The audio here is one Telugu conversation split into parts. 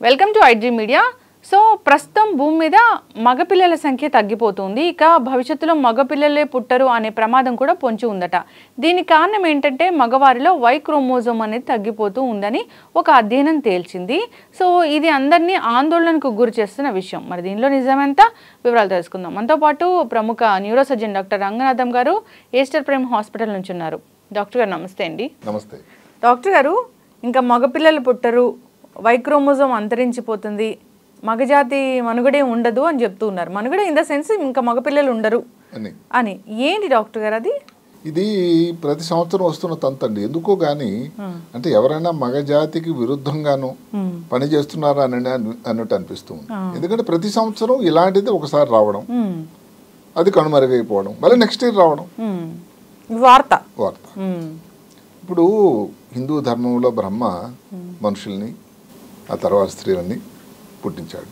Welcome to iDream media so ప్రస్తుతం భూమి మీద మగపిల్లల సంఖ్య తగ్గిపోతుంది ఇక భవిష్యత్తులో మగపిల్లలే పుట్టరు అనే ప్రమాదం కూడా పొంచి ఉందట దీనికి కారణం ఏంటంటే మగవారిలో వై క్రోమోజోమ్ అనేది తగ్గిపోతూ ఉందని ఒక అధ్యయనం తేల్చింది సో ఇది అందరినీ ఆందోళనకు గురి చేస్తున్న విషయం మరి దీనిలో నిజమెంత వివరాలు తెలుసుకుందాం మనతో పాటు ప్రముఖ న్యూరో సర్జన్ డాక్టర్ రంగనాథం గారు ఏస్టర్ ప్రేమ్ హాస్పిటల్ నుంచి ఉన్నారు డాక్టర్ గారు నమస్తే అండి నమస్తే డాక్టర్ గారు ఇంకా మగపిల్లలు పుట్టరు వైక్రోమోజోమ్ అంతరించిపోతుంది మగజాతి మనుగడే ఉండదు అని చెప్తూ ఉన్నారు మనుగడే ఇన్ ద సెన్స్ ఇంకా మగపిల్లలు ఉండరు అని అని ఏంటి డాక్టర్ గారు అది ఇది ప్రతి సంవత్సరం వస్తున్న తంతండి ఎందుకో గాని అంటే ఎవరైనా మగ జాతికి విరుద్ధంగాను పని చేస్తున్నారా అని అన్- అన్నట్టు అనిపిస్తుంది ఎందుకంటే ప్రతి సంవత్సరం ఇలాంటిది ఒకసారి రావడం మ్మ్. అది కనుమరుగైపోవడం మళ్ళీ నెక్స్ట్ ఇయర్ రావడం మ్మ్. వార్త వార్త మ్మ్. ఇప్పుడు హిందూ ధర్మంలో బ్రహ్మ మనుషుల్ని ఆ తర్వాత స్త్రీలని పుట్టించాడు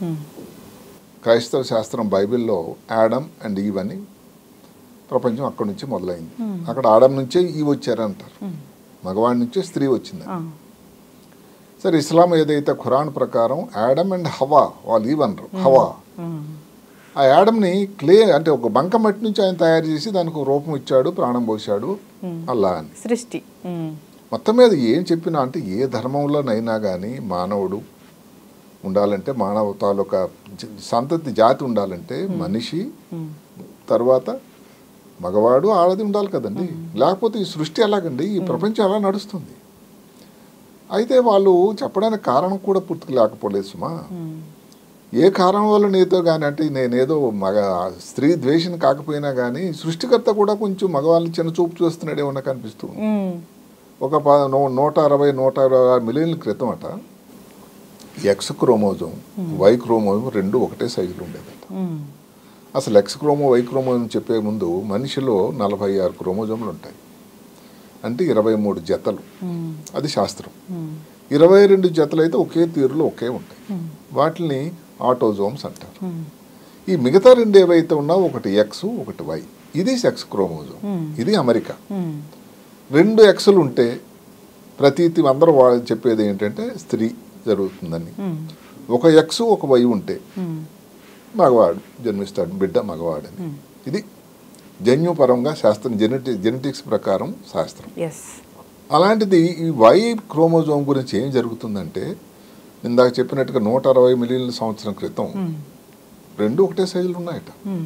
క్రైస్తవ శాస్త్రం బైబిల్లో యాడమ్ అండ్ ఈవ్ అని ప్రపంచం అక్కడి నుంచి మొదలైంది అక్కడ ఆడమ్ నుంచే ఈ వచ్చారంటారు మగవాడి నుంచే స్త్రీ వచ్చింది ఆ. సరే ఇస్లాం ఏదైతే ఖురాన్ ప్రకారం యాడమ్ అండ్ హవా వాళ్ళు ఈవ్ అనరు హవా మ్మ్. ఆ యాడమ్ని క్లే అంటే ఒక బంక మట్టి నుంచి ఆయన తయారు చేసి దానికి ఒక రూపం ఇచ్చాడు ప్రాణం పోశాడు అల్లా అని సృష్టి మ్మ్. మొత్తం మీద ఏం చెప్పినా అంటే ఏ ధర్మంలోనైనా కానీ మానవుడు ఉండాలంటే మానవ తాలూక జ- సంతతి జాతి ఉండాలంటే మనిషి మ్మ్. తర్వాత మగవాడు ఆడది ఉండాలి కదండి లేకపోతే ఈ సృష్టి ఎలాగండి ఈ ప్రపంచం ఎలా నడుస్తుంది అయితే వాళ్ళు చెప్పడానికి కారణం కూడా పూర్తిగా లేకపోలేదు సుమా మ్మ్. ఏ కారణం వల్ల నీతో కానీ అంటే నేనేదో మగ స్త్రీ ద్వేషం కాకపోయినా కానీ సృష్టికర్త కూడా కొంచెం మగవాళ్ళని చిన్న చూపు చూస్తున్నాడేమో నాకు అనిపిస్తుంది మ్మ్. ఒక ప- నూ- నూట అరవై నూట అరవై ఆరు మిలియన్ల క్రితం అట ఎక్స్ క్రోమోజోమ్ వై క్రోమోజోమ్ రెండు ఒకటే సైజులో ఉండేదట మ్మ్. అసలు ఎక్స్ క్రోమో వై క్రోమోజోమ్ చెప్పే ముందు మనిషిలో నలభై ఆరు క్రోమోజోములు ఉంటాయి అంటే ఇరవై మూడు జతలు మ్మ్. అది శాస్త్రం మ్మ్. ఇరవై రెండు జతలు అయితే ఒకే తీరులో ఒకే ఉంటాయి వాటిని ఆటోజోమ్స్ అంటారు మ్మ్. ఈ మిగతా రెండు ఏవైతే ఉన్నావో ఒకటి ఎక్స్ ఒకటి వై ఇది సెక్స్ క్రోమోజోమ్ ఇది అమెరికా మ్మ్. రెండు ఎక్స్లు ఉంటే ప్రతీతి అందరూ వాళ్ళు చెప్పేది ఏంటంటే స్త్రీ జరుగుతుందని మ్మ్. ఒక ఎక్స్ ఒక వై ఉంటే మ్మ్. మగవాడు జన్మిస్తాడు బిడ్డ మగవాడని ఇది జన్యుపరంగా శాస్త్రం జెనెటి జెనెటిక్స్ ప్రకారం శాస్త్రం ఎస్ అలాంటిది ఈ వై క్రోమోజోమ్ గురించి ఏం జరుగుతుందంటే ఇందాక చెప్పినట్టుగా నూట అరవై మిలియన్ల సంవత్సరం క్రితం మ్మ్. రెండు ఒకటే సైజులు ఉన్నాయట మ్మ్.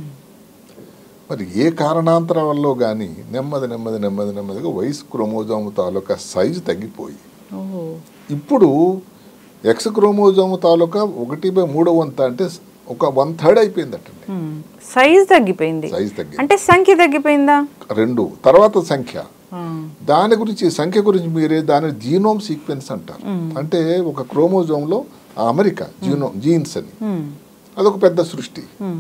మరి ఏ కారణాంతరం వల్ల కానీ నెమ్మది నెమ్మది నెమ్మది నెమ్మదిగా వయసు క్రోమోజోమ్ తాలూకా సైజు తగ్గిపోయి ఓహో ఇప్పుడు ఎక్స్ క్రోమోజోమ్ తాలూకా ఒకటి బై మూడో వంత అంటే ఒక వన్ థర్డ్ అయిపోయిందటండి మ్మ్. సైజ్ తగ్గిపోయింది సైజ్ తగ్గి అంటే సంఖ్య తగ్గిపోయిందా రెండు తర్వాత సంఖ్య ఆ. దాని గురించి సంఖ్య గురించి మీరే దాని జీనోమ్ సీక్వెన్స్ అంటారు అంటే ఒక క్రోమోజోమ్లో ఆ అమెరికా జీనోమ్ జీన్స్ అని మ్మ్. అదొక పెద్ద సృష్టి మ్మ్.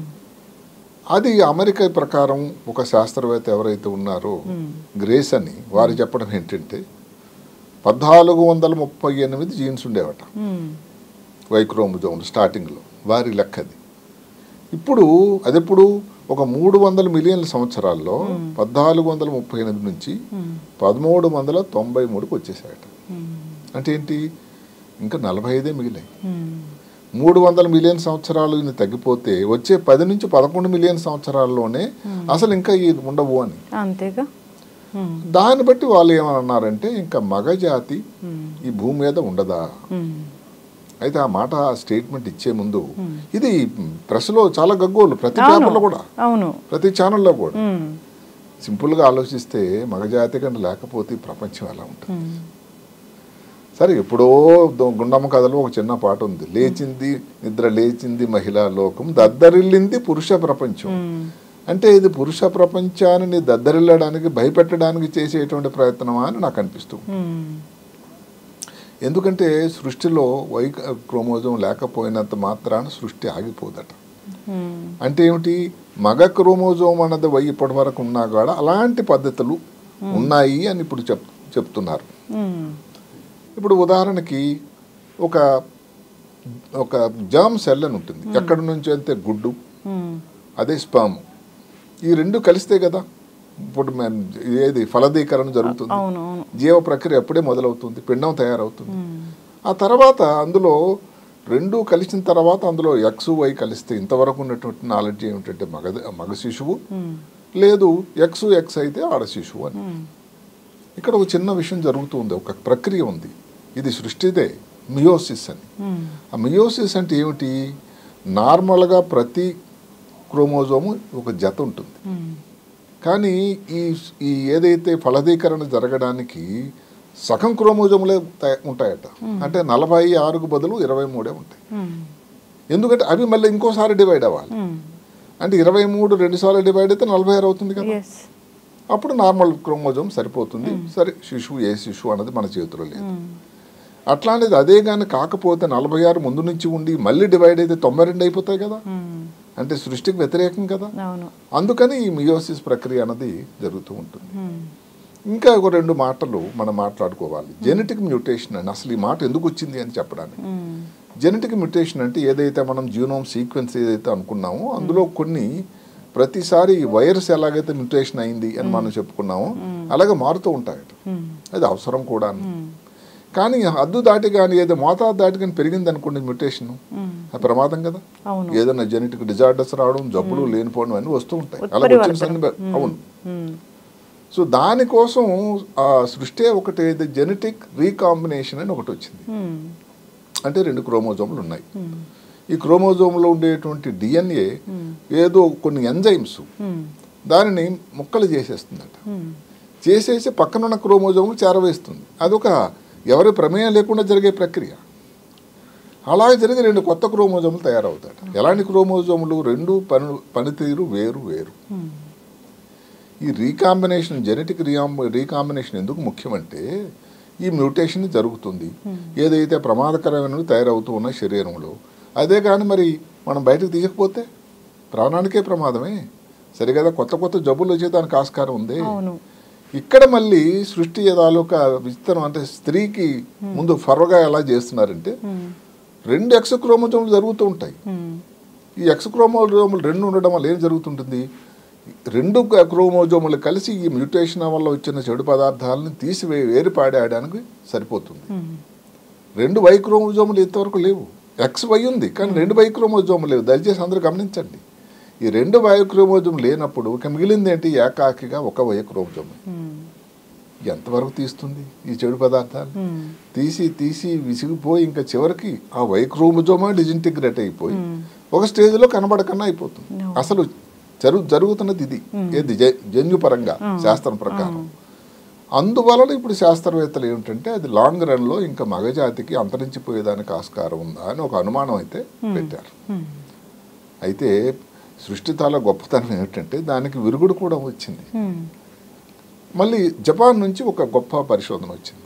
అది అమెరికా ప్రకారం ఒక శాస్త్రవేత్త ఎవరైతే ఉన్నారో గ్రేస్ అని వారు చెప్పడం ఏంటంటే పద్నాలుగు వందల ముప్పై ఎనిమిది జీన్స్ ఉండేవట మ్మ్. వైక్రోమోజోమ్ స్టార్టింగ్లో వారి లెక్కది ఇప్పుడు అదెప్పుడు ఒక మూడు వందల మిలియన్ల సంవత్సరాల్లో పద్నాలుగు వందల ముప్పై ఎనిమిది నుంచి పదమూడు వందల తొంభై మూడుకి వచ్చేసాయట మ్మ్. అంటే ఏంటి ఇంకా నలభై ఐదే మిగిలాయి మ్మ్. మూడు వందల మిలియన్ సంవత్సరాలు ఇది తగ్గిపోతే వచ్చే పది నుంచి పదకొండు మిలియన్ సంవత్సరాల్లోనే అసలు ఇంకా ఇది ఉండవు అని అంతేగా మ్మ్. దాన్ని బట్టి వాళ్ళు ఏమన్నారంటే ఇంకా మగ జాతి మ్మ్. ఈ భూమి మీద ఉండదా మ్మ్. అయితే ఆ మాట స్టేట్మెంట్ ఇచ్చే ముందు ఇది ప్రెస్లో చాలా గగ్గోలు ప్రతి పేపర్లో కూడా అవును ప్రతి ఛానల్లో కూడా మ్మ్. సింపుల్గా ఆలోచిస్తే మగజాతి కంటే లేకపోతే ఈ ప్రపంచం ఎలా ఉంటుంది మ్మ్. సరే ఎప్పుడో దో- గుండమ్మ కథలో ఒక చిన్న పాట ఉంది లేచింది నిద్ర లేచింది మహిళా లోకం దద్దరిల్లింది పురుష ప్రపంచం మ్మ్. అంటే ఇది పురుష ప్రపంచాన్ని దద్దరిల్లడానికి భయపెట్టడానికి చేసేటువంటి ప్రయత్నమా అని నాకు అనిపిస్తుంది మ్మ్. ఎందుకంటే సృష్టిలో వై క్రోమోజోమ్ లేకపోయినంత మాత్రాన సృష్టి ఆగిపోదట మ్మ్. అంటే ఏమిటి మగ క్రోమోజోమ్ అన్నది వై ఇప్పటి వరకు ఉన్నా కూడా అలాంటి పద్ధతులు ఉన్నాయి అని ఇప్పుడు చెప్ చెప్తున్నారు మ్మ్. ఇప్పుడు ఉదాహరణకి ఒక ఒక జర్మ్ సెల్ అని ఉంటుంది ఎక్కడి నుంచి అయితే గుడ్డు మ్మ్. అదే స్పామ్ ఈ రెండు కలిస్తే కదా ఇప్పుడు మన ఏది ఫలదీకరణ జరుగుతుంది అవును అవును జీవ ప్రక్రియ ఎప్పుడే మొదలవుతుంది పిండం తయారవుతుంది ఆ తర్వాత అందులో రెండు కలిసిన తర్వాత అందులో ఎక్స్ వై కలిస్తే ఇంతవరకు ఉన్నటువంటి నాలెడ్జ్ ఏమిటంటే మగ మగ శిశువు లేదు ఎక్స్ ఎక్స్ అయితే ఆడ శిశువు అని ఇక్కడ ఒక చిన్న విషయం జరుగుతుంది ఒక ప్రక్రియ ఉంది ఇది సృష్టిదే మియోసిస్ అని ఆ మియోసిస్ అంటే ఏమిటి నార్మల్గా ప్రతి క్రోమోజోము ఒక జత ఉంటుంది కానీ ఈ ఈ ఏదైతే ఫలదీకరణ జరగడానికి సగం క్రోమోజోములే త- ఉంటాయట అంటే నలభై ఆరుకు బదులు ఇరవై మూడే ఉంటాయి ఎందుకంటే అవి మళ్ళీ ఇంకోసారి డివైడ్ అవ్వాలి అంటే ఇరవై మూడు రెండు సార్లు డివైడ్ అయితే నలభై ఆరు అవుతుంది కదా ఎస్ అప్పుడు నార్మల్ క్రోమోజోమ్ సరిపోతుంది సరే శిశువు ఏ శిశువు అన్నది మన చేతిలో లేదు అట్లాంటిది అదే కానీ కాకపోతే నలభై ఆరు ముందు నుంచి ఉండి మళ్ళీ డివైడ్ అయితే తొంభై రెండు అయిపోతాయి కదా అంటే సృష్టికి వ్యతిరేకం కదా అవును అందుకని ఈ మియోసిస్ ప్రక్రియ అన్నది జరుగుతూ ఉంటుంది ఇంకా ఒక రెండు మాటలు మనం మాట్లాడుకోవాలి జెనెటిక్ మ్యూటేషన్ అని అసలు ఈ మాట ఎందుకు వచ్చింది అని చెప్పడానికి జెనెటిక్ మ్యూటేషన్ అంటే ఏదైతే మనం జీనోమ్ సీక్వెన్స్ ఏదైతే అనుకున్నామో అందులో కొన్ని ప్రతిసారి ఈ వైరస్ ఎలాగైతే మ్యూటేషన్ అయింది అని మనం చెప్పుకున్నామో అలాగే మారుతూ ఉంటాయట అది అవసరం కూడా కానీ హద్దు దాటి కానీ ఏదో మోతాదు దాటి కానీ పెరిగింది అనుకోండి మ్యూటేషన్ అది ప్రమాదం కదా అవును ఏదైనా జెనెటిక్ డిజార్డర్స్ రావడం జబ్బులు లేనిపోవడం అన్నీ వస్తూ ఉంటాయి అలా ఉత్పరివర్తనం. వచ్చిన సందర్భ- అవును మ్మ్. సో దానికోసం ఆ సృష్టి ఒకటి జెనెటిక్ రీకాంబినేషన్ అని ఒకటి వచ్చింది మ్మ్. అంటే రెండు క్రోమోజోములు ఉన్నాయి ఈ క్రోమోజోమ్లో ఉండేటువంటి డిఎన్ఏ ఏదో కొన్ని ఎంజైమ్స్ మ్మ్. దానిని ముక్కలు చేసేస్తుందట మ్మ్. చేసేసి పక్కనున్న క్రోమోజోములు చేరవేస్తుంది అదొక ఎవరి ప్రమేయం లేకుండా జరిగే ప్రక్రియ అలాగే జరిగి రెండు కొత్త క్రోమోజోములు తయారవుతాయి ఎలాంటి క్రోమోజోములు రెండు పని పనితీరు వేరు వేరు మ్మ్. ఈ రీకాంబినేషన్ జెనెటిక్ రీఆం రీకాంబినేషన్ ఎందుకు ముఖ్యమంటే ఈ మ్యూటేషన్ జరుగుతుంది ఏదైతే ప్రమాదకరమైనవి తయారవుతూ ఉన్నాయి శరీరంలో అదే కానీ మరి మనం బయటకు తీయకపోతే ప్రాణానికే ప్రమాదమే సరిగదా కొత్త కొత్త జబ్బులు వచ్చేదానికి ఆస్కారం ఉంది అవును ఇక్కడ మళ్ళీ సృష్టి తాలూకా విస్తరం అంటే స్త్రీకి ముందు ఫర్వగా ఎలా చేస్తున్నారంటే మ్మ్. రెండు ఎక్స్ క్రోమోజోములు జరుగుతూ ఉంటాయి మ్మ్. ఈ ఎక్స్ క్రోమోజోములు రెండు ఉండడం వల్ల ఏం జరుగుతుంటుంది రెండు క్రోమోజోములు కలిసి ఈ మ్యూటేషన్ వల్ల వచ్చిన చెడు పదార్థాలను తీసివే వేరుపాడేయడానికి సరిపోతుంది మ్మ్. రెండు వై క్రోమోజోములు ఇంతవరకు లేవు ఎక్స్ వై ఉంది కానీ రెండు వై క్రోమోజోములు లేవు దయచేసి అందరూ గమనించండి ఈ రెండు వై క్రోమోజోమ్ లేనప్పుడు ఇక మిగిలింది ఏంటి ఏకాకిగా ఒక వై క్రోమోజోమ్ మ్మ్. ఎంతవరకు తీస్తుంది ఈ చెడు పదార్థాలు మ్మ్. తీసి తీసి విసిగిపోయి ఇంకా చివరికి ఆ వై క్రోమోజోమా డిజింటిగ్రేట్ అయిపోయి మ్మ్. ఒక స్టేజ్లో కనబడకన్నా అయిపోతుంది No. అసలు జరుగు జరుగుతున్నది ఇది ఏది జ- జన్యుపరంగా శాస్త్రం ప్రకారం అందువలన ఇప్పుడు శాస్త్రవేత్తలు ఏమిటంటే అది లాంగ్ రన్లో ఇంకా మగజాతికి అంతరించిపోయేదానికి ఆస్కారం ఉందా అని ఒక అనుమానం అయితే పెట్టారు మ్మ్. అయితే సృష్టి తాల గొప్పతనం ఏమిటంటే దానికి విరుగుడు కూడా వచ్చింది మ్మ్. మళ్ళీ జపాన్ నుంచి ఒక గొప్ప పరిశోధన వచ్చింది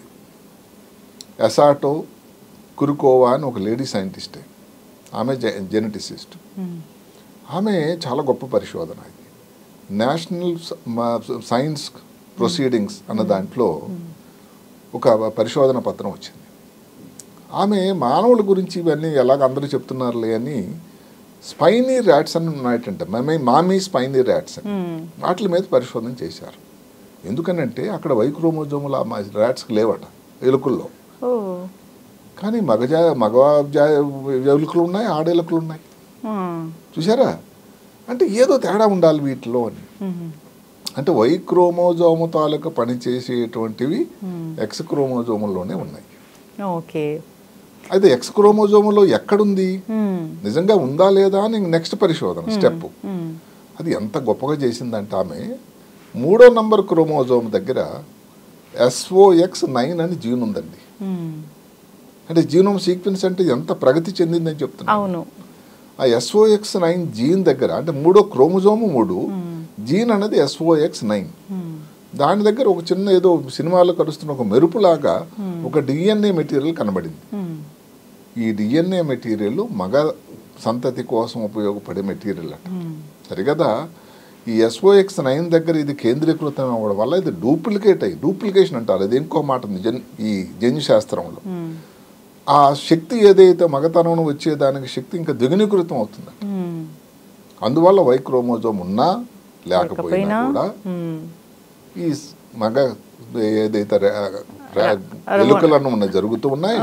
ఎసాటో కురుకోవా అని ఒక లేడీ సైంటిస్టే ఆమె జెనెటిసిస్ట్ మ్మ్. ఆమె చాలా గొప్ప పరిశోధన ఇది నేషనల్ స- మా- సైన్స్ ప్రొసీడింగ్స్ అన్న దాంట్లో ఒక పరిశోధన పత్రం వచ్చింది ఆమె మానవుల గురించి ఇవన్నీ ఎలాగ అందరూ చెప్తున్నారులే అని స్పైనీ ర్యాట్స్ అని ఉన్నాయటంట మమే మామీ స్పైనీ ర్యాట్స్ అని మ్మ్. వాటి మీద పరిశోధన చేశారు ఎందుకనంటే అక్కడ వైక్రోమోజోముల ర్యాట్స్కి లేవట ఎలుకల్లో ఓ కానీ మగజా మగ జా- ఎలుకలు ఉన్నాయి ఆడ ఎలుకలు ఉన్నాయి మ్మ్. చూసారా అంటే ఏదో తేడా ఉండాలి వీటిలో అని మ్మ్. అంటే వై క్రోమోజోము తాలూకా పనిచేసేటువంటివి మ్మ్. ఎక్స్ క్రోమోజోముల్లోనే ఉన్నాయి ఓకే అయితే ఎక్స్ క్రోమోజోములో ఎక్కడుంది మ్మ్. నిజంగా ఉందా లేదా అని నెక్స్ట్ పరిశోధన స్టెప్ మ్మ్. అది ఎంత గొప్పగా చేసిందంటే ఆమె మూడో నంబర్ క్రోమోజోమ్ దగ్గర ఎస్ఓఎక్స్ నైన్ అని జీన్ ఉందండి మ్మ్. అంటే జీనోమ్ సీక్వెన్స్ అంటే ఎంత ప్రగతి చెందిందని చెప్తున్నా అవును ఆ ఎస్ఓఎక్స్ నైన్ జీన్ దగ్గర అంటే మూడో క్రోమోజోము మూడు మ్మ్. జీన్ అనేది ఎస్ఓఎక్స్ నైన్ మ్మ్. దాని దగ్గర ఒక చిన్న ఏదో సినిమాలో కలుస్తున్న ఒక మెరుపులాగా ఒక డిఎన్ఏ మెటీరియల్ కనబడింది మ్మ్. ఈ డిఎన్ఏ మెటీరియల్ మగ సంతతి కోసం ఉపయోగపడే మెటీరియల్ అట మ్మ్. సరిగదా ఈ ఎస్ఓఎక్స్ నైన్ దగ్గర ఇది కేంద్రీకృతం అవ్వడం వల్ల ఇది డూప్లికేట్ అయ్యి డూప్లికేషన్ అంటారు అది ఇంకో మాట ఉంది జన్ ఈ జన్యు శాస్త్రంలో మ్మ్. ఆ శక్తి ఏదైతే మగతనం వచ్చేదానికి శక్తి ఇంకా ద్విగుణీకృతం అవుతుంది మ్మ్. అందువల్ల వై క్రోమోజోమ్ ఉన్నా లేకపోయినా లేకపోయినా కూడా మ్మ్. ఈ స్- మగ ఏదైతే రా- రా- ఎలుకలను ఉన్న జరుగుతూ ఉన్నాయి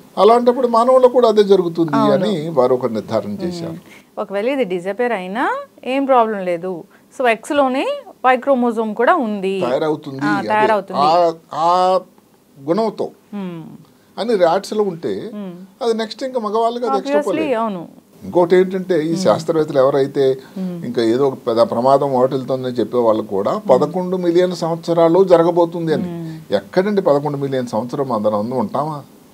అలాంటప్పుడు మానవుల్లో కూడా అదే జరుగుతుంది అని వారు ఒక నిర్ధారణ చేశారు ఒకవేళ ఇది డిజపేర్ అయినా ఏం ప్రాబ్లం లేదు సో ఎక్స్లోనే వై క్రోమోజోమ్ కూడా ఉంది తయారవుతుంది ఆ, అదే. తయారవుతుంది ఆ- ఆ గుణంతో Hmm. అని ర్యాట్స్ లో ఉంటే అది నెక్స్ట్ ఇంకా మగవాళ్ళకి అది Obviously, ఎక్స్ట్రా అవును ఇంకోటి ఏంటంటే ఈ శాస్త్రవేత్తలు ఎవరైతే ఇంకా ఏదో ఒక పెద్ద ప్రమాదం వాటిల్తుందని చెప్పే వాళ్ళు కూడా పదకొండు మిలియన్ సంవత్సరాలు జరగబోతుంది అని ఎక్కడండి పదకొండు మిలియన్ సంవత్సరం అందరం ఉంటామా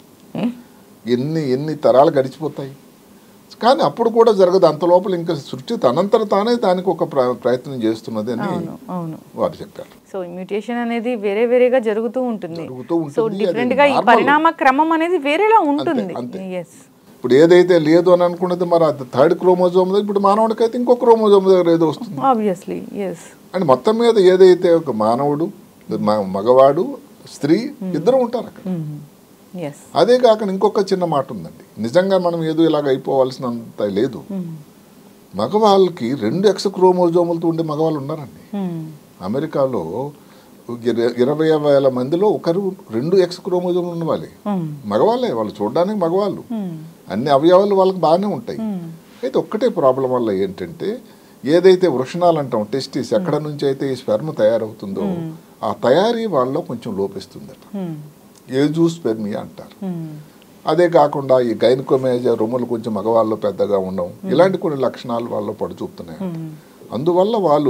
ఎన్ని ఎన్ని తరాలు గడిచిపోతాయి కానీ అప్పుడు కూడా జరగదు అంత లోపల ఇంకా సృష్టి తనంతట తానే దానికి ఒక ప్ర- ప్రయత్నం చేస్తున్నది అని అవును అవును వారు చెప్పారు సో మ్యూటేషన్ అనేది వేరే వేరేగా జరుగుతూ ఉంటుంది జరుగుతూ సో ఉంటుంది, అది డిఫరెంట్ గా ఈ normal. పరిణామ క్రమం అనేది వేరేలా ఉంటుంది అంతే. ఎస్ ఇప్పుడు ఏదైతే లేదు అని అనుకున్నది మరి అది థర్డ్ క్రోమోజోమ్ ఇప్పుడు మానవుడికి అయితే ఇంకో క్రోమోజోమ్ దగ్గర ఏదో వస్తుంది ఆబ్వియస్లీ ఎస్ అంటే మొత్తం మీద ఏదైతే ఒక మానవుడు మ- మగవాడు స్త్రీ ఇద్దరు ఉంటారు అక్కడ ఎస్ అదే కాక ఇంకొక చిన్న మాట ఉందండి నిజంగా మనం ఏదో ఇలాగ అయిపోవాల్సినంత లేదు మగవాళ్ళకి రెండు ఎక్స్ క్రోమోజోములతో ఉండే మగవాళ్ళు ఉన్నారండి అమెరికాలో ఇర- ఇరవై వేల మందిలో ఒకరు రెండు ఎక్స్ క్రోమోజోములు ఉన్న వాళ్ళే మగవాళ్ళే వాళ్ళు చూడడానికి మగవాళ్ళు అన్ని అవయవాలు వాళ్ళకి బాగానే ఉంటాయి అయితే ఒక్కటే ప్రాబ్లం వల్ల ఏంటంటే ఏదైతే వృషణాలు అంటాం టెస్టిస్ ఎక్కడ నుంచి అయితే ఈ స్పెర్మ్ తయారవుతుందో ఆ తయారీ వాళ్ళలో కొంచెం లోపిస్తుందట ఏజూ స్పెర్మియా అంటారు అదే కాకుండా ఈ గైనకోమేజ రొమ్ములు కొంచెం మగవాళ్ళు పెద్దగా ఉండవు ఇలాంటి కొన్ని లక్షణాలు వాళ్ళు పడు చూపుతున్నాయి అందువల్ల వాళ్ళు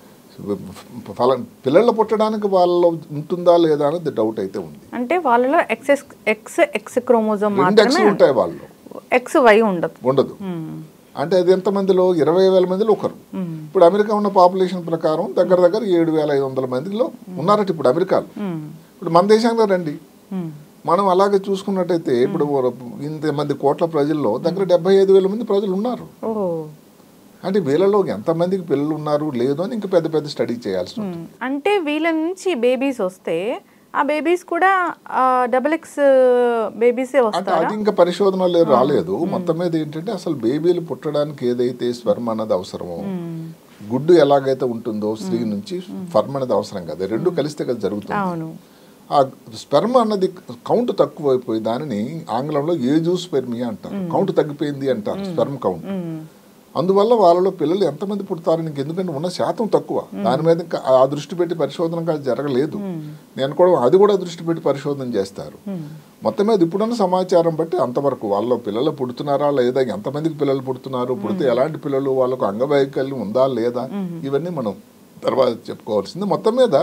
ఫల పిల్లలు పుట్టడానికి వాళ్ళలో ఉంటుందా లేదా అనేది డౌట్ అయితే ఉంది అంటే వాళ్ళలో ఎక్సెస్ ఎక్స్ ఎక్స్ క్రోమోజోమ్ రెండు ఎక్స్ మాత్రమే ఉంటాయి వాళ్ళు ఎక్స్ వై ఉండదు ఉండదు అంటే అది ఎంతమందిలో ఇరవై వేల మందిలో ఒకరు ఇప్పుడు అమెరికా ఉన్న పాపులేషన్ ప్రకారం దగ్గర దగ్గర ఏడు వేల ఐదు వందల మందిలో ఉన్నారట ఇప్పుడు అమెరికాలో ఇప్పుడు మన దేశంలో రండి మనం అలాగే చూసుకున్నట్టయితే ఇప్పుడు ఇంతమంది కోట్ల ప్రజల్లో దగ్గర డెబ్బై ఐదు వేల మంది ప్రజలు ఉన్నారు ఓ అంటే వీళ్ళలో ఎంతమందికి పిల్లలు ఉన్నారు లేదు అని ఇంకా పెద్ద పెద్ద స్టడీ చేయాల్సి ఉంటుంది అంటే వీళ్ళ నుంచి బేబీస్ వస్తే ఆ బేబీస్ కూడా డబుల్ ఎక్స్ బేబీసే అంటే వస్తారా అది ఇంకా పరిశోధనలు రాలేదు మొత్తం మీద ఏంటంటే అసలు బేబీలు పుట్టడానికి ఏదైతే స్వర్మ అన్నది అవసరమో గుడ్డు ఎలాగైతే ఉంటుందో స్త్రీ నుంచి స్పర్మ్ అనేది అవసరం కదా రెండు కలిస్తే కదా జరుగుతుంది అవును ఆ స్పెర్మ్ అన్నది కౌంట్ తక్కువైపోయి దానిని ఆంగ్లంలో ఏజు స్పెర్మియా అంటారు కౌంట్ తగ్గిపోయింది అంటారు స్పెర్మ్ కౌంట్ అందువల్ల వాళ్ళలో పిల్లలు ఎంతమంది పుడతారు నీకు ఎందుకంటే ఉన్న శాతం తక్కువ దాని మీద ఇంకా ఆ దృష్టి పెట్టి పరిశోధన కాదు జరగలేదు నేను కూడా అది కూడా దృష్టి పెట్టి పరిశోధన చేస్తారు మొత్తం మీద ఇప్పుడున్న సమాచారం బట్టి అంతవరకు వాళ్ళ పిల్లలు పుడుతున్నారా లేదా ఎంతమందికి పిల్లలు పుడుతున్నారు పుడితే ఎలాంటి పిల్లలు వాళ్ళకు అంగవైకల్యం ఉందా లేదా ఇవన్నీ మనం తర్వాత చెప్పుకోవాల్సింది మొత్తం మీద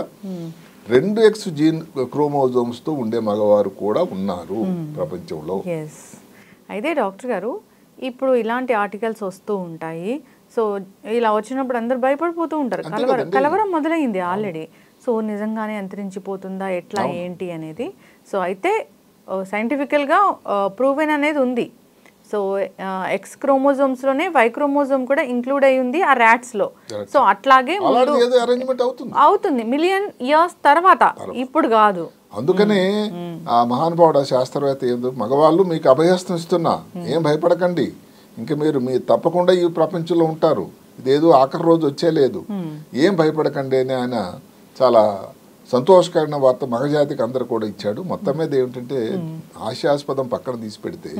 రెండు ఎక్స్ జీన్ క్రోమోజోమ్స్ తో ఉండే మగవారు కూడా ఉన్నారు ప్రపంచంలో ఎస్ అయితే డాక్టర్ గారు ఇప్పుడు ఇలాంటి ఆర్టికల్స్ వస్తూ ఉంటాయి సో ఇలా వచ్చినప్పుడు అందరు భయపడిపోతూ ఉంటారు అంతే కలవరం కదండి. కలవరం మొదలైంది ఆల్రెడీ సో నిజంగానే అంతరించిపోతుందా ఎట్లా ఏంటి అనేది సో అయితే సైంటిఫికల్గా ప్రూవెన్ అనేది ఉంది సో ఎక్స్ క్రోమోజోమ్స్లోనే వై క్రోమోజోమ్ కూడా ఇంక్లూడ్ అయి ఉంది ఆ ర్యాట్స్లో సో అట్లాగే ముందు అలాంటిది ఏదో అరేంజ్మెంట్ అవుతుంది అవుతుంది మిలియన్ ఇయర్స్ తర్వాత ఇప్పుడు కాదు అందుకనే ఆ మహానుభావుడు ఆ శాస్త్రవేత్త ఏందో మగవాళ్ళు మీకు అభయస్తం ఇస్తున్నా ఏం భయపడకండి ఇంకా మీరు మీ తప్పకుండా ఈ ప్రపంచంలో ఉంటారు ఇదేదో ఆఖరి రోజు వచ్చేలేదు ఏం భయపడకండి అని ఆయన చాలా సంతోషకరమైన వార్త మగజాతికి అందరు కూడా ఇచ్చాడు మొత్తం మీద ఏమిటంటే ఆశాస్పదం పక్కన తీసి పెడితే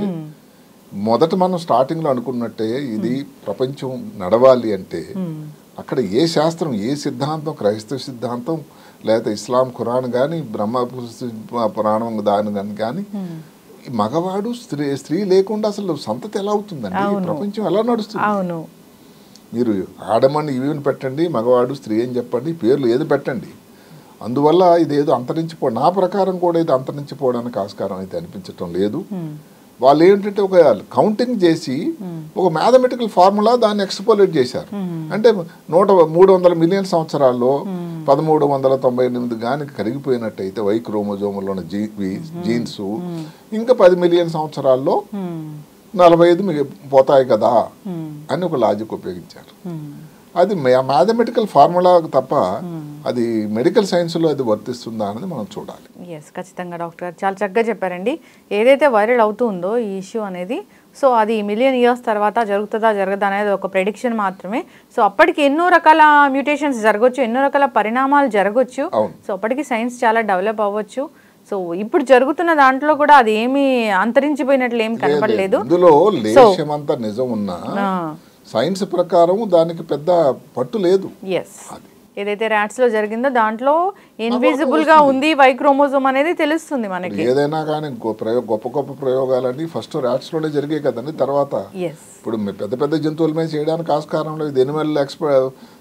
మొదట మనం స్టార్టింగ్ లో అనుకున్నట్టే ఇది ప్రపంచం నడవాలి అంటే అక్కడ ఏ శాస్త్రం ఏ సిద్ధాంతం క్రైస్తవ సిద్ధాంతం లేకపోతే ఇస్లాం ఖురాన్ కానీ బ్రహ్మ పురాణం దాని కానీ కానీ ఈ మగవాడు స్త్రీ స్త్రీ లేకుండా అసలు సంతతి ఎలా అవుతుందండి ఈ ప్రపంచం ఎలా నడుస్తుంది అవును మీరు ఆడమని ఇవిని పెట్టండి మగవాడు స్త్రీ అని చెప్పండి పేర్లు ఏది పెట్టండి అందువల్ల ఇది ఏదో అంతరించిపో నా ప్రకారం కూడా ఇది అంతరించిపోవడానికి ఆస్కారం అయితే అనిపించటం లేదు వాళ్ళు ఏంటంటే ఒక కౌంటింగ్ చేసి ఒక మ్యాథమెటికల్ ఫార్ములా దాన్ని ఎక్స్పోలేట్ చేశారు అంటే నూట మూడు వందల మిలియన్ సంవత్సరాల్లో పదమూడు వందల తొంభై ఎనిమిది కానీ కరిగిపోయినట్టయితే వై క్రోమోజోములో జీ జీన్స్ ఇంకా పది మిలియన్ సంవత్సరాల్లో నలభై ఐదు మిగి పోతాయి కదా అని ఒక లాజిక్ ఉపయోగించారు అది మ్యాథమెటికల్ ఫార్ములా తప్ప అది మెడికల్ సైన్స్లో అది వర్తిస్తుందా అనేది మనం చూడాలి ఎస్ ఖచ్చితంగా డాక్టర్ గారు చాలా చక్కగా చెప్పారండి ఏదైతే వైరల్ అవుతుందో ఈ ఇష్యూ అనేది సో అది మిలియన్ ఇయర్స్ తర్వాత జరుగుతుందా జరగదా అనేది ఒక ప్రెడిక్షన్ మాత్రమే సో అప్పటికి ఎన్నో రకాల మ్యూటేషన్స్ జరగవచ్చు ఎన్నో రకాల పరిణామాలు జరగవచ్చు అవును. సో అప్పటికి సైన్స్ చాలా డెవలప్ అవ్వచ్చు సో ఇప్పుడు జరుగుతున్న దాంట్లో కూడా అది ఏమీ అంతరించిపోయినట్లు ఏం కనపడలేదు ఇందులో లేశమంత నిజం ఉన్నా ఆ. సైన్స్ ప్రకారం దానికి పెద్ద పట్టు లేదు ఎస్ ఏదైతే ర్యాట్స్ లో జరిగిందో దాంట్లో ఇన్విజిబుల్ గా ఉంది వై క్రోమోజోమ్ అనేది తెలుస్తుంది మనకి ఏదైనా కానీ గొ- ప్రయో- గొప్ప గొప్ప ప్రయోగాలన్నీ ఫస్ట్ ర్యాట్స్ లోనే జరిగాయి కదండి తర్వాత ఎస్ ఇప్పుడు మీ పెద్ద పెద్ద జంతువుల మీద చేయడానికి ఆస్కారం లేదు ఎనిమల్ ఎక్స్పర్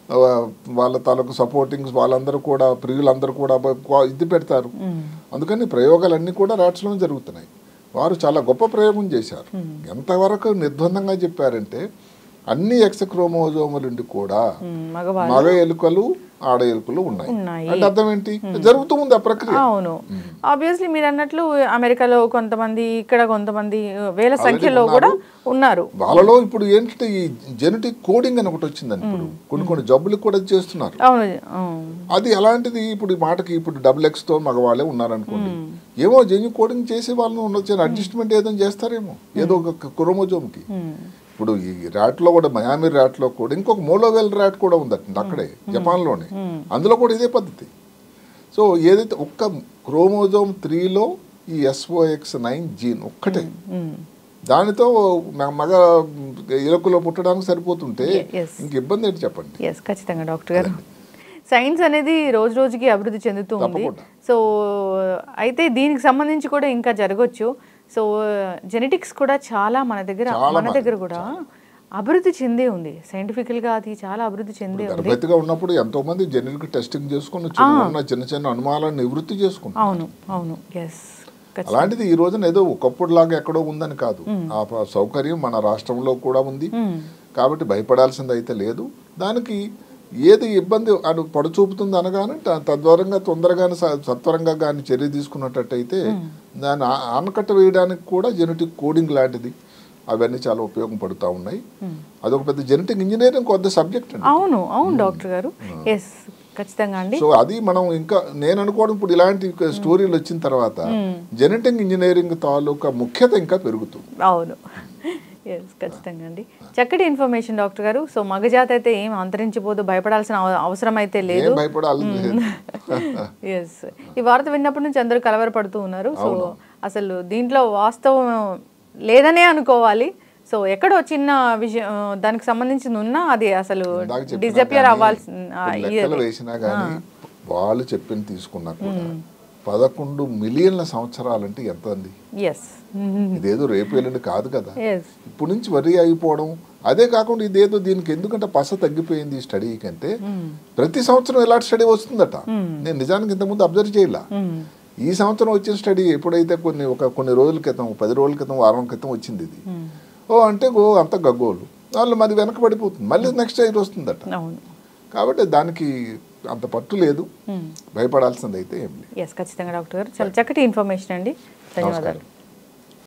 వాళ్ళ తాలూకు సపోర్టింగ్స్ వాళ్ళందరూ కూడా ప్రియులందరూ కూడా బ- ఇది పెడతారు అందుకని ప్రయోగాలన్నీ కూడా ర్యాట్స్ లోనే జరుగుతున్నాయి వారు చాలా గొప్ప ప్రయోగం చేశారు ఎంతవరకు నిర్బంధంగా చెప్పారంటే అన్ని ఎక్స్ క్రోమోజోములుండి కూడా మగవారు మగ ఎలుకలు ఆడ ఎలుకలు ఉన్నాయి ఉన్నాయి. అంటే అర్థం ఏంటి జరుగుతూ ఉంది ఆ ప్రక్రియ అవును ఆబ్వియస్లీ మీరు అన్నట్లు అమెరికాలో కొంతమంది ఇక్కడ కొంతమంది వేల సంఖ్యలో కూడా ఉన్నారు వాళ్ళలో ఇప్పుడు ఏంటంటే ఈ జెనెటిక్ కోడింగ్ అని ఒకటి వచ్చిందని ఇప్పుడు కొన్ని కొన్ని జబ్బులు కూడా చేస్తున్నారు అవును అవును. అది ఎలాంటిది ఇప్పుడు ఈ మాటకి ఇప్పుడు డబుల్ ఎక్స్ తో మగవాళ్ళే ఉన్నారనుకోండి ఏమో జెన్యు కోడింగ్ చేసి వాళ్ళని ఉండొచ్చు అడ్జస్ట్మెంట్ ఏదో చేస్తారేమో ఏదో ఒక క్రోమోజోమ్కి ఇప్పుడు ఈ ర్యాట్ లో కూడా మయామి ర్యాట్ లో కూడా ఇంకొక మోలోవెల్ ర్యాట్ కూడా ఉందట అక్కడే జపాన్ లోనే అందులో కూడా ఇదే పద్ధతి సో ఏదైతే ఒక్క క్రోమోజోమ్ త్రీలో ఈ ఎస్ఓఎక్స్ నైన్ జీన్ ఒక్కటే మ్మ్. దానితో మ- మగ ఎలుకలో పుట్టడానికి సరిపోతుంటే yes. ఇంక ఇబ్బంది ఏంటి చెప్పండి ఎస్ ఖచ్చితంగా డాక్టర్ గారు సైన్స్ అనేది రోజు రోజుకి అభివృద్ధి చెందుతూ ఉంది తప్పకుండా. సో అయితే దీనికి సంబంధించి కూడా ఇంకా జరగచ్చు సో జెనెటిక్స్ కూడా చాలా మన దగ్గర చాలా మన మరి, దగ్గర కూడా అభివృద్ధి చెందే ఉంది సైంటిఫికల్ గా అది చాలా అభివృద్ధి చెందే ఉంది గర్భవతిగా ఉన్నప్పుడు ఎంతో మంది జెనెటిక్ టెస్టింగ్ చేసుకుని ఉన్న చిన్న చిన్న అనుమానాలను నివృత్తి చేసుకుంటారు అవును అవును ఎస్ అలాంటిది ఈ రోజున ఏదో ఒకప్పుడు లాగా ఎక్కడో ఉందని కాదు ఆ ప- సౌకర్యం మన రాష్ట్రంలో కూడా ఉంది కాబట్టి భయపడాల్సింది అయితే లేదు దానికి ఏది ఇబ్బంది అను పడుచూపుతుంది అనగానే త- తద్వారంగా తొందరగానే స- సత్వరంగా కానీ చర్య తీసుకున్నట్టయితే దాన్ని ఆ- ఆనకట్ట వేయడానికి కూడా జెనెటిక్ కోడింగ్ లాంటిది అవన్నీ చాలా ఉపయోగపడుతూ ఉన్నాయి అదొక పెద్ద జెనెటిక్ ఇంజనీరింగ్ కొద్ద సబ్జెక్ట్ అండి అవును అవును డాక్టర్ గారు ఎస్ ఖచ్చితంగా అండి సో అది మనం ఇంకా నేను అనుకోవడం ఇప్పుడు ఇలాంటి స్టోరీలు వచ్చిన తర్వాత జెనెటిక్ ఇంజనీరింగ్ తాలూకా ముఖ్యత ఇంకా పెరుగుతుంది అవును ఎస్ ఖచ్చితంగా అండి చక్కటి ఇన్ఫర్మేషన్ డాక్టర్ గారు సో మగజాతి అయితే ఏం అంతరించిపోదు భయపడాల్సిన అవ- అవసరం అయితే లేదు ఏం భయపడాలి లేదు. ఎస్ ఈ వార్త విన్నప్పటి నుంచి అందరూ కలవరపడుతూ ఉన్నారు సో అసలు దీంట్లో వాస్తవం లేదనే అనుకోవాలి సో ఎక్కడో చిన్న విషయం దానికి సంబంధించింది ఉన్నా అది అసలు ఇందాక చెప్పినా డిజపియర్ కానీ, అవ్వాల్సిన ఆ, ఇప్పుడు ఇది- లెక్కలు వేసినా కానీ వాళ్ళు చెప్పింది తీసుకున్నా కూడా పదకొండు మిలియన్ల సంవత్సరాలంటే ఎంత అంది ఎస్ ఇదేదో రేపు ఎల్లుండి కాదు కదా ఎస్ ఇప్పుడు నుంచి వరి అయిపోవడం అదే కాకుండా ఇదేదో దీనికి ఎందుకంటే పస తగ్గిపోయింది ఈ స్టడీ కంటే ప్రతి సంవత్సరం ఇలాంటి స్టడీ వస్తుందట నేను నిజానికి ఇంతకుముందు అబ్జర్వ్ చేయలే ఈ సంవత్సరం వచ్చిన స్టడీ ఎప్పుడైతే కొన్ని ఒక కొన్ని రోజుల క్రితం పది రోజుల క్రితం వారం క్రితం వచ్చింది ఇది ఓ అంటే గో అంత గగ్గోలు వాళ్ళు మరి వెనకబడిపోతుంది మళ్ళీ నెక్స్ట్ ఇయర్ వస్తుందట అవును కాబట్టి దానికి అంత పట్టు లేదు భయపడాల్సింది అయితే ఏం లేదు ఎస్ ఖచ్చితంగా డాక్టర్ గారు చాలా చక్కటి ఇన్ఫర్మేషన్ అండి ధన్యవాదాలు